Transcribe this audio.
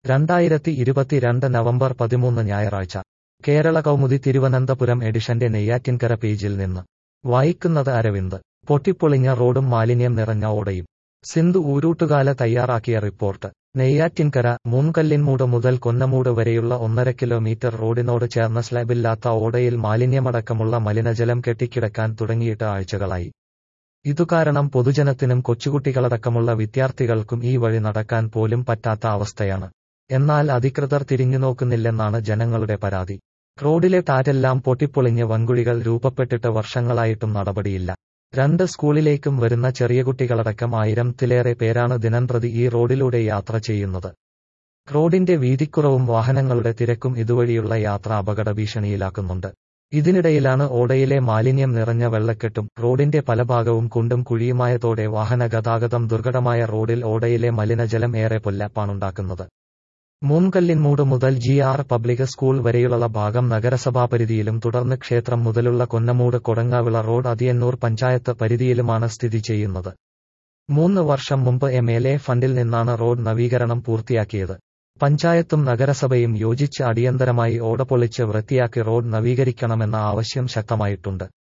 രണ്ടായിരത്തി ഇരുപത്തിരണ്ട് നവംബർ പതിമൂന്ന് ഞായറാഴ്ച കേരള കൗമുദി തിരുവനന്തപുരം എഡിഷന്റെ നെയ്യാറ്റിൻകര പേജിൽ നിന്ന് വായിക്കുന്നത് അരവിന്ദ് പൊട്ടിപ്പൊളിഞ്ഞ റോഡും മാലിന്യം നിറഞ്ഞ ഓടയും സിന്ധു ഊരൂട്ടുകാല തയ്യാറാക്കിയ റിപ്പോർട്ട് നെയ്യാറ്റിൻകര മൂങ്കല്ലിൻമൂട് മുതൽ കൊന്നമൂട് വരെയുള്ള ഒന്നര കിലോമീറ്റർ റോഡിനോട് ചേർന്ന സ്ലാബില്ലാത്ത ഓടയിൽ മാലിന്യമടക്കമുള്ള മലിനജലം കെട്ടിക്കിടക്കാൻ തുടങ്ങിയിട്ട് ആഴ്ചകളായി ഇതുകാരണം പൊതുജനത്തിനും കൊച്ചുകുട്ടികളടക്കമുള്ള വിദ്യാർത്ഥികൾക്കും ഈ വഴി നടക്കാൻ പോലും പറ്റാത്ത അവസ്ഥയാണ് എന്നാൽ അധികൃതർ തിരിഞ്ഞുനോക്കുന്നില്ലെന്നാണ് ജനങ്ങളുടെ പരാതി റോഡിലെ ടാറ്റെല്ലാം പൊട്ടിപ്പൊളിഞ്ഞ് വൻകുഴികൾ രൂപപ്പെട്ടിട്ട് വർഷങ്ങളായിട്ടും നടപടിയില്ല രണ്ട് സ്കൂളിലേക്കും വരുന്ന ചെറിയ കുട്ടികളടക്കം ആയിരത്തിലേറെ പേരാണ് ദിനംപ്രതി ഈ റോഡിലൂടെ യാത്ര ചെയ്യുന്നത് റോഡിന്റെ വീതിക്കുറവും വാഹനങ്ങളുടെ തിരക്കും ഇതുവഴിയുള്ള യാത്ര അപകട ഭീഷണിയിലാക്കുന്നുണ്ട് ഇതിനിടയിലാണ് ഓടയിലെ മാലിന്യം നിറഞ്ഞ വെള്ളക്കെട്ടും റോഡിന്റെ പല ഭാഗവും കുണ്ടും കുഴിയുമായതോടെ വാഹന ഗതാഗതം ദുർഘടമായ റോഡിൽ ഓടയിലെ മലിനജലം ഏറെ പൊല്ലാപ്പാണുണ്ടാക്കുന്നത് മൂങ്കല്ലിൻമൂട് മുതൽ ജി ആർ പബ്ലിക് സ്കൂൾ വരെയുള്ള ഭാഗം നഗരസഭാ പരിധിയിലും തുടർന്ന് ക്ഷേത്രം മുതലുള്ള കൊന്നമൂട് കൊടങ്ങാവിള റോഡ് അതിയന്നൂർ പഞ്ചായത്ത് പരിധിയിലുമാണ് സ്ഥിതി ചെയ്യുന്നത് മൂന്ന് വർഷം മുമ്പ് എം എൽ എ ഫണ്ടിൽ നിന്നാണ് റോഡ് നവീകരണം പൂർത്തിയാക്കിയത് പഞ്ചായത്തും നഗരസഭയും യോജിച്ച് അടിയന്തരമായി ഓട പൊളിച്ച് വൃത്തിയാക്കി റോഡ് നവീകരിക്കണമെന്ന ആവശ്യം ശക്തമായിട്ടുണ്ട്